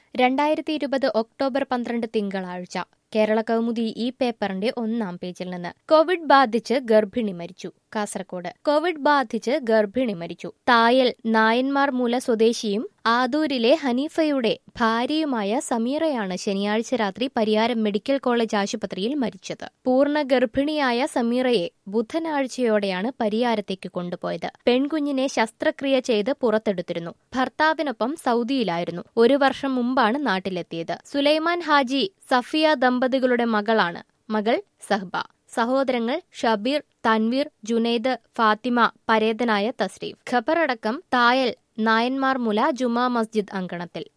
രണ്ടായിരത്തി ഇരുപത് ഒക്ടോബർ പന്ത്രണ്ട് തിങ്കളാഴ്ച കേരള കൗമുദി ഈ പേപ്പറിന്റെ ഒന്നാം പേജിൽ നിന്ന് കോവിഡ് ബാധിച്ച് ഗർഭിണി മരിച്ചു കാസർകോട് കോവിഡ് ബാധിച്ച് ഗർഭിണി മരിച്ചു തായൽ നായന്മാർ മൂല സ്വദേശിയും ആദൂരിലെ ഹനീഫയുടെ ഭാര്യയുമായ സമീറയാണ് ശനിയാഴ്ച രാത്രി പരിയാരം മെഡിക്കൽ കോളേജ് ആശുപത്രിയിൽ മരിച്ചത് പൂർണ്ണ ഗർഭിണിയായ സമീറയെ ബുധനാഴ്ചയോടെയാണ് പരിയാരത്തേക്ക് കൊണ്ടുപോയത് പെൺകുഞ്ഞിനെ ശസ്ത്രക്രിയ ചെയ്ത് പുറത്തെടുത്തിരുന്നു ഭർത്താവിനൊപ്പം സൗദിയിലായിരുന്നു ഒരു വർഷം മുമ്പാണ് നാട്ടിലെത്തിയത് സുലൈമാൻ ഹാജി സഫിയ ദമ്പതികളുടെ മകളാണ് മകൾ സഹ്ബ സഹോദരങ്ങൾ ഷബീർ തൻവീർ ജുനൈദ് ഫാത്തിമ പരേതനായ തസ്രീഫ് ഖബറടക്കം തായൽ നായന്മാർ മുല ജുമാ മസ്ജിദ് അങ്കണത്തിൽ